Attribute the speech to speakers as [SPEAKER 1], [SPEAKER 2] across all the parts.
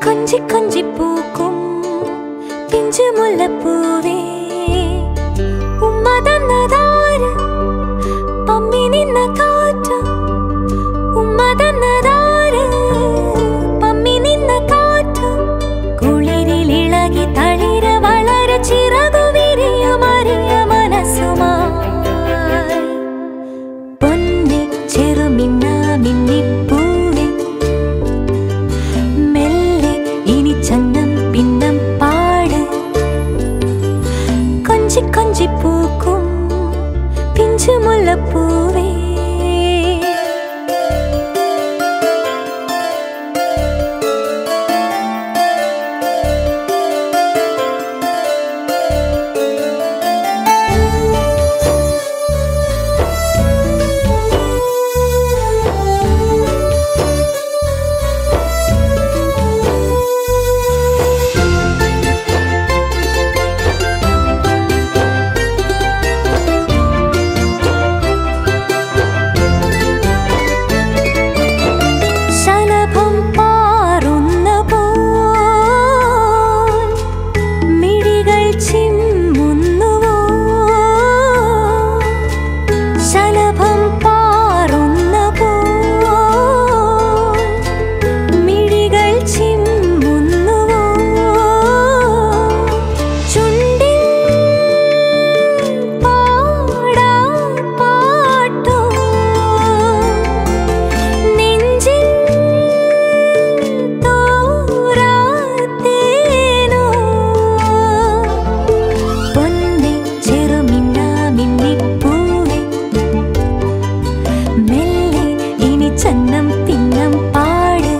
[SPEAKER 1] കൊഞ്ചി കൊഞ്ചി പൂക്കും പിഞ്ചു മുല്ലപ്പൂവേ ഉമ്മ തന്നതാര് പമ്മി നിന്ന കാറ്റ് ഉമ്മ തന്നതാര് പമ്മി നിന്ന കാറ്റ് കുളിരിൽ ഇളകി തളിര വളര ചിറകു വിരിയുമറിയ മനസ്സുമായി പൊന്നി ചെറുമിന്ന മിന്നിപ്പൂവേ മെല്ലെ ഇനി ചന്നം പിന്നം പാട് കൊഞ്ചി കൊഞ്ചി പൂക്കും പിഞ്ചു മുല്ലപ്പൂവേ ശലഭം പാറുന്ന പോൽ മിഴികൾ ചിമ്മുന്നുവോ ശലഭം പാറുന്ന പോൽ മിഴികൾ ചിമ്മുന്നുവോ ചുണ്ടിൽ പാടാ പാട്ടോ നെഞ്ചിൽ തോരാത്തേനോ പൊന്നെ ചെറുമിന്ന മിന്നിപ്പൂവേ മെല്ലെ ഇനി ചന്നം പിന്നം പാട്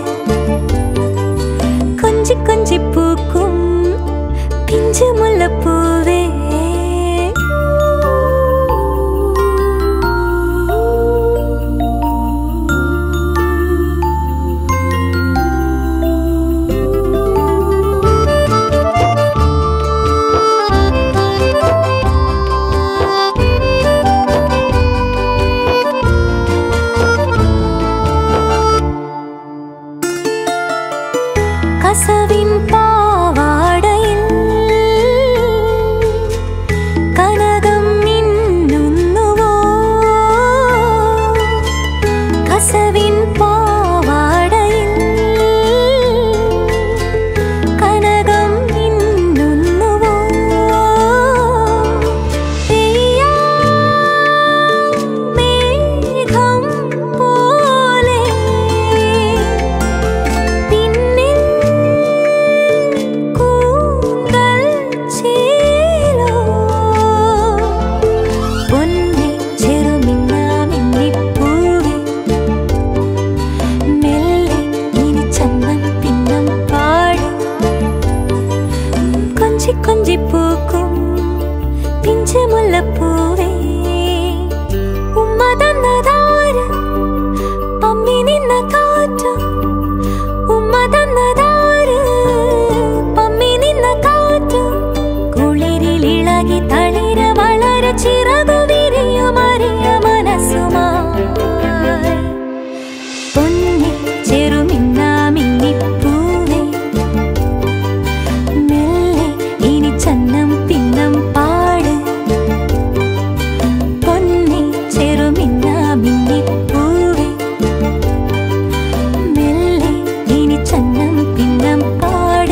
[SPEAKER 1] കൊഞ്ചി കൊഞ്ചി പൂക്കും പിഞ്ചു മുല്ലപ്പൂവേ കസവിൻ പാവാടയിൽ കനകം മിന്നുന്നുവോ കസവിൻ പാവാടയിൽ കനകം മിന്നുന്നുവോ പെയ്യാ മേഘം പോലെ പിന്നിൽ കൂന്തൽ ചേലോ പൊന്നെ ചെറുമിന്ന മിന്നിപ്പൂവേ മെല്ലെ ഇനി ചന്നം പിന്നം പാട് കൊഞ്ചി കൊഞ്ചി പൂക്കും പിഞ്ചു മുല്ലപ്പൂവേ ഉമ്മ തന്നതാര് പമ്മി നിന്ന കാറ്റ് ഉമ്മ തന്നതാര് പമ്മി നിന്ന കാറ്റ് കുളിരിൽ ഇളകി തളിര വളര ചിറകു വിരിയുമറിയ മനസ്സുമായി പൊന്നി ചെറുമിന്ന മിന്നിപ്പൂവേ മെല്ലെ ഇനി ചന്നം പിന്നം പാട് പൊന്നി ചെറുമിന്ന മിന്നിപ്പൂവേ മെല്ലെ ഇനി ചന്നം പിന്നം പാട്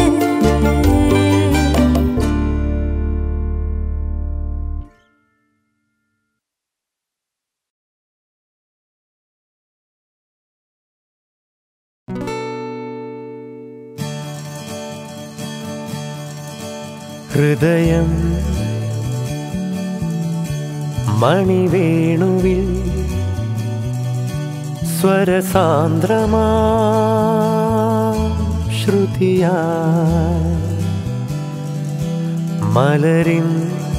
[SPEAKER 2] ഹൃദയം മണിവേണുവിൽ സ്വരസാന്ദ്രമാ ശ്രുതിയാ മലരിൻ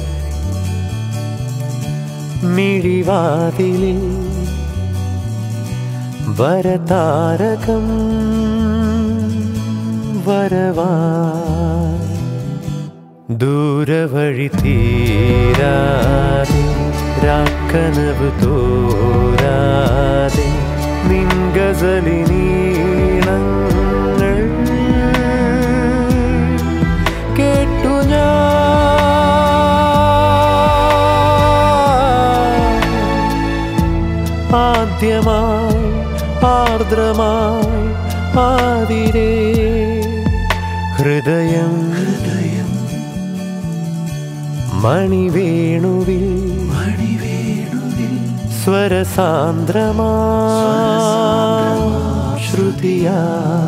[SPEAKER 2] മിഴിവാതിലിൽ വരതാരകം വരവാ ദൂരവഴി തീരാതെ രാക്കനവ് തോരാതെ നിൻഗസലിനീണങ്ങൾ ആദ്യമായി ആർദ്രമായി ആതിരേ ഹൃദയം ഹൃദയം മണിവേണുവിൽ മണിവേണുവിൽ സ്വരസാന്ദ്രമാ ശ്രുതിയാ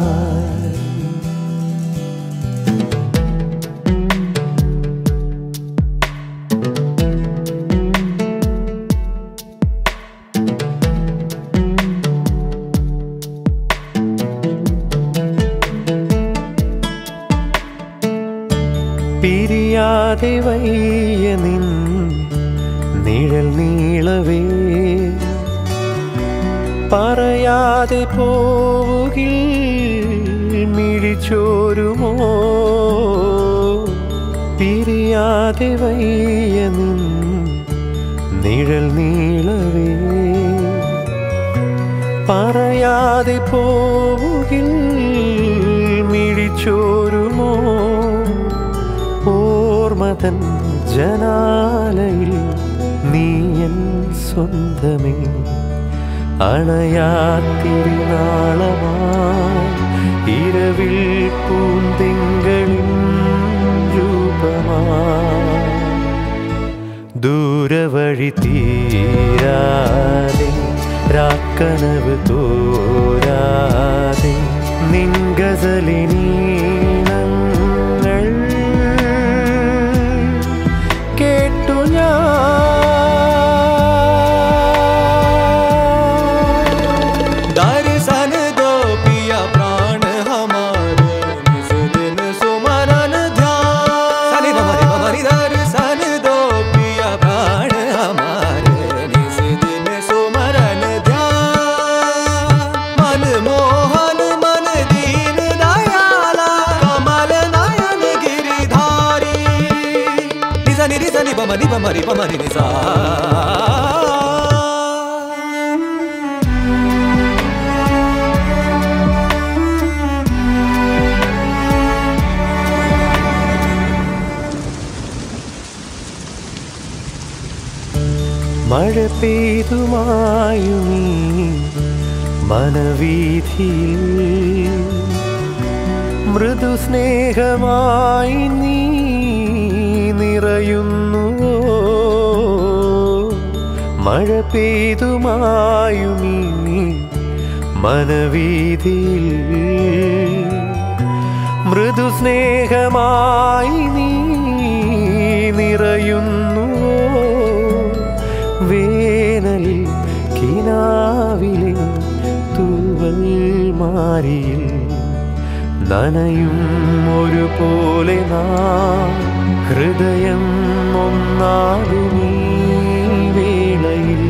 [SPEAKER 2] പിരിയാതെ വയ്യ നിൻ നിഴൽ നീളവേ പറയാതെ പോവുകിൽ മിഴിച്ചോരുമോ പിരിയാതെ വയ്യ നിൻ നിഴൽ നീളവേ പറയാതെ പോവുകിൽ മിഴിച്ചോരുമോ ഓർമ്മതൻ ജനാലയിൽ നീയൻ സ്വന്തമേ അണയാത്തിരുനാളമായി ഇരവിൽ പൂന്തിങ്കളിൻ രൂപമായി ദൂരവഴി തീരാതെ രാക്കനവ് തോരാതെ നിൻഗസലിനീണങ്ങൾ കേട്ടു ഞാൻ
[SPEAKER 3] दर्शन दो पिया प्राण हमारे निज दिन सुमरन ध्यान सनि बमरि बमरि दर्शन दो पिया प्राण हमारे निज दिन सुमरन ध्यान मन मोहन मन दीन दयाला कमल नयन गिरिधारी निज नि निज नि बमरि बमरि बमरि निसा
[SPEAKER 2] മഴ പെയ്തുമായുമീ മനവീഥിയിൽ മൃദു സ്നേഹമായി നീ നിറയുന്നുവോ മഴ പെയ്തുമായുമീ മനവീഥിയിൽ മൃദു സ്നേഹമായി നീ നിറയുന്നുവോ വേനലിൽ കിനാവിലെ തൂവൽ മാറിയിൽ നനയും ഒരുപോലെ നാം ഹൃദയം ഒന്നാകുമീ വേളയിൽ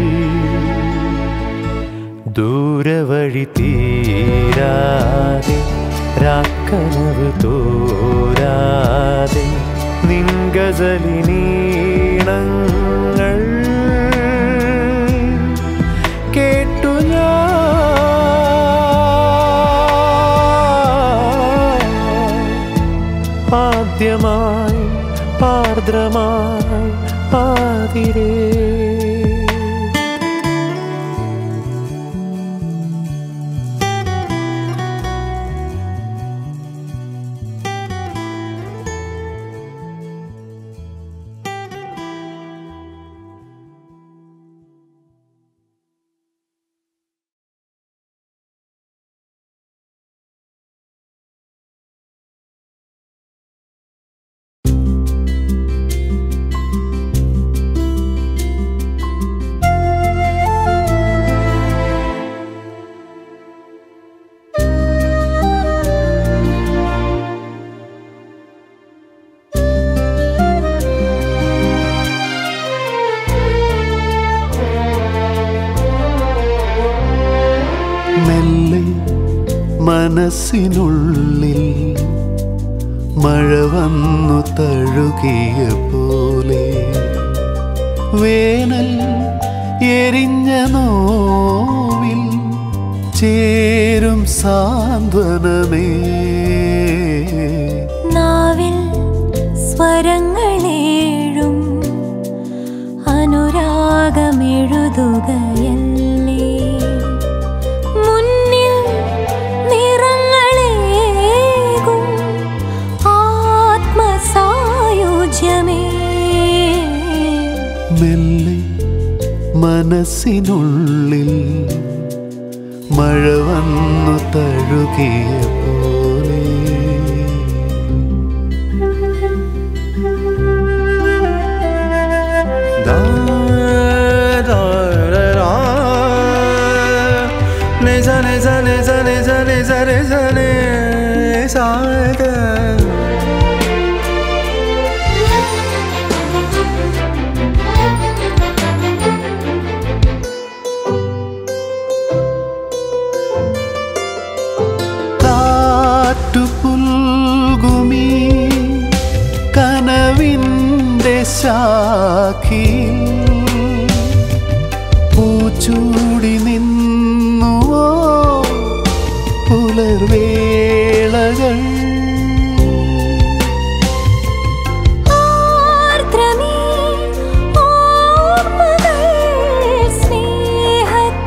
[SPEAKER 2] ദൂരവഴി തീരാതെ രാക്കനവ് തോരാതെ നിൻഗസലിനീണങ്ങൾ കേട്ടു ഞാൻ ആദ്യമായി ആർദ്രമായി ആതിരേ
[SPEAKER 4] മെല്ലെ മനസ്സിനുള്ളിൽ മഴ വന്നു തഴുകിയ പോലെ വേനൽ എരിഞ്ഞ നോവിൽ ചേരും സാന്ത്വനമേ
[SPEAKER 1] നാവിൽ സ്വരങ്ങളേഴും അനുരാഗമെഴുതുകയല്ലേ
[SPEAKER 4] മനസ്സിനുള്ളിൽ മഴ വന്നു തഴുകിയ പോലെ
[SPEAKER 3] Da da da da. Ne za ne za ne za ne za ne za ne za ne sa ga.
[SPEAKER 4] കാറ്റുപുൽകുമി കനവിൻ്റെ ശാഖിൽ പൂച്ചൂടി നിന്നുവോ പുലർവേളകൾ
[SPEAKER 1] ആർദ്രമീ ഓർമ്മകൾ സ്നേഹത്തീരങ്ങൾ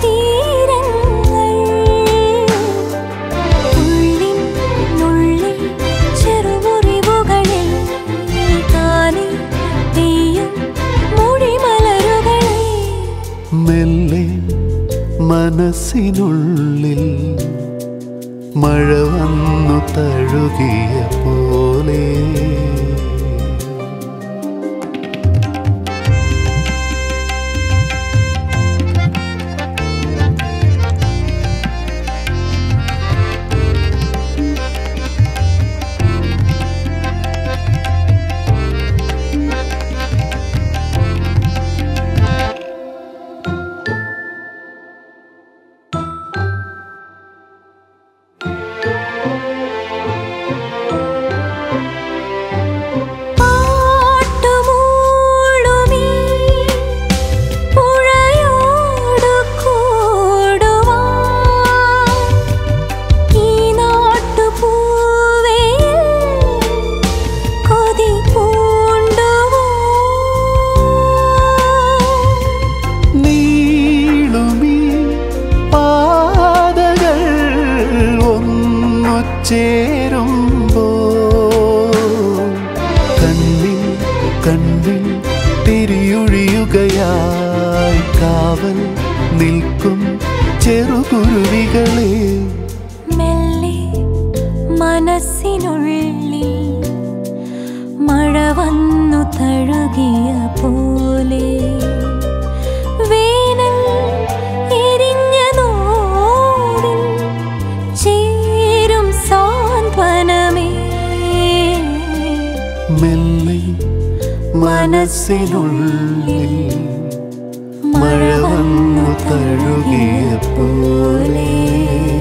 [SPEAKER 1] ഉള്ളിനുള്ളിൽ ചെറുമുറിവുകളിൽ കാലിൽ പെയ്യും മുടിമലരുകളെ
[SPEAKER 4] മെല്ലെ മനസ്സിനുള്ളിൽ മഴ വന്നു തഴുകിയ പോലെ
[SPEAKER 1] പാട്ടുമൂളുമീ പുഴയോടു കൂടുവാൻ ഈ നാട്ടുപൂവേ കൊതി പൂണ്ടുവോ
[SPEAKER 4] നീളുമീ പാതകൾ ഒന്നു ചേരുമ്പോ കണ്ണിൽ കണ്ണിൽ തിരിയൊഴിയുകയായി കാവൽ നിൽക്കും ചെറുകുരുവികളെ
[SPEAKER 1] മെല്ലെ മനസ്സിനുള്ളിൽ മഴ വന്നു തഴുകിയ പോലെ വേനൽ എരിഞ്ഞ നോവിൽ ചേരും സാന്ത്വനമേ
[SPEAKER 4] മെല്ലെ മനസ്സിനുള്ളിൽ മഴ വന്നു തഴുകിയ പോലെ